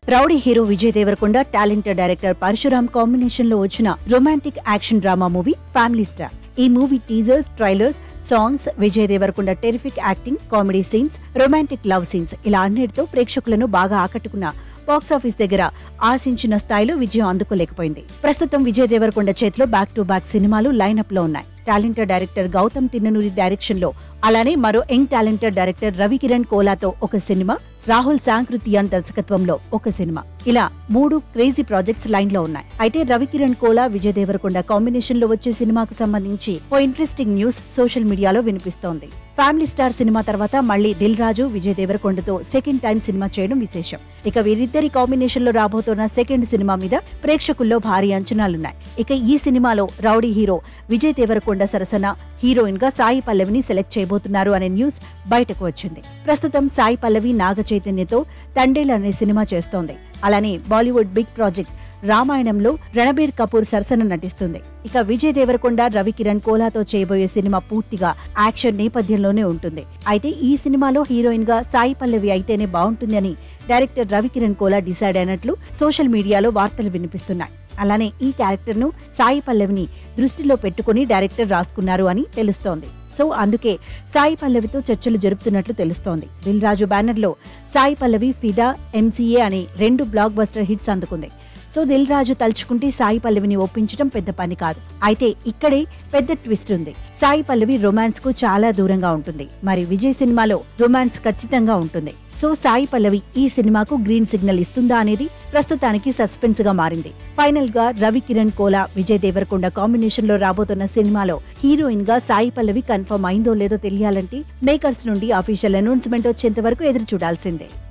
rowdy hero Vijay Deverakonda talented director Parasuram combination లో వచ్చిన romantic action drama movie family star ఈ movie teasers trailers songs Vijay Deverakonda terrific acting comedy scenes romantic love scenes ఇలా అన్నిటితో ప్రేక్షకులను బాగా ఆకట్టుకున్న బాక్సాఫీస్ దగ్గర ఆశించిన స్థాయిలో విజయం అందుకోలేకపోయింది ప్రస్తుతం విజయ్ దేవరకొండ చేతిలో బ్యాక్ టు బ్యాక్ సినిమాలు లైనప్ లో ఉన్నాయి talented director Gowtam Tinnanuri direction లో అలానే మరో యంగ్ టాలెంటెడ్ డైరెక్టర్ రవికిరణ్ కోలాతో ఒక సినిమా రాహుల్ సాంకృతియాన్ దర్శకత్వంలో ఒక సినిమా ఇలా మూడు క్రేజీ ప్రాజెక్ట్స్ లైన్ లో ఉన్నాయి అయితే రవికిరణ్ కోలా విజయ్ దేవరకొండ కాంబినేషన్ లో వచ్చే సినిమాకు సంబంధించి ఓ ఇంట్రెస్టింగ్ న్యూస్ సోషల్ మీడియాలో వినిపిస్తోంది ఫ్యామిలీ స్టార్ సినిమా తర్వాత మళ్ళీ దిల్ రాజు విజయ్ దేవరకొండతో సెకండ్ టైం సినిమా చేయడం విశేషం ఇక వీరిద్దరి కాంబినేషన్ లో రాబోతున్న సెకండ్ సినిమా మీద ప్రేక్షకుల్లో భారీ అంచనాలున్నాయి ఇక ఈ సినిమాలో రౌడీ హీరో విజయ్ దేవరకొండ సరసన హీరోయిన్ గా సాయి పల్లవిని సెలెక్ట్ చేయబోతున్నారు అనే న్యూస్ బయటకు వచ్చింది ప్రస్తుతం సాయి పల్లవి నాగ చైతన్యతో తండేల్ అనే సినిమా చేస్తోంది అలానే బాలీవుడ్ బిగ్ ప్రాజెక్ట్ రామాయణంలో రణబీర్ కపూర్ సరసన నటిస్తుంది ఇక విజయ్ దేవరకొండ రవికిరణ్ కోలాతో చేయబోయే సినిమా పూర్తిగా యాక్షన్ నేపథ్యంలోనే ఉంటుంది అయితే ఈ సినిమాలో హీరోయిన్ గా సాయి పల్లవి అయితేనే బాగుంటుంది అని డైరెక్టర్ రవికిరణ్ కోలా డిసైడ్ అయినట్లు సోషల్ మీడియాలో వార్తలు వినిపిస్తున్నాయి అలానే ఈ క్యారెక్టర్ ను సాయి పల్లవిని దృష్టిలో పెట్టుకుని డైరెక్టర్ రాసుకున్నారు అని తెలుస్తోంది సో అందుకే సాయి పల్లవితో చర్చలు జరుపుతున్నట్లు తెలుస్తోంది దిల్ రాజు బ్యానర్ లో సాయి పల్లవి ఫిదా ఎంసీఏ అనే రెండు బ్లాక్ బస్టర్ హిట్స్ అందుకుంది సో దిల్ రాజు తలుచుకుంటే సాయి పల్లవిని ఒప్పించడం పెద్ద పని కాదు అయితే ఇక్కడే పెద్ద ట్విస్ట్ ఉంది సాయి పల్లవి రొమాన్స్ కు చాలా దూరంగా ఉంటుంది మరి విజయ్ సినిమాలో రొమాన్స్ ఖచ్చితంగా ఉంటుంది సో సాయి పల్లవి ఈ సినిమాకు గ్రీన్ సిగ్నల్ ఇస్తుందా అనేది ప్రస్తుతానికి సస్పెన్స్ గా మారింది ఫైనల్ గా రవి కిరణ్ కోలా విజయ్ దేవరకొండ కాంబినేషన్ లో రాబోతున్న సినిమాలో హీరోయిన్ గా సాయి పల్లవి కన్ఫర్మ్ అయిందో లేదో తెలియాలంటే మేకర్స్ నుండి అఫీషియల్ అనౌన్స్మెంట్ వచ్చేంత వరకు ఎదురు చూడాల్సిందే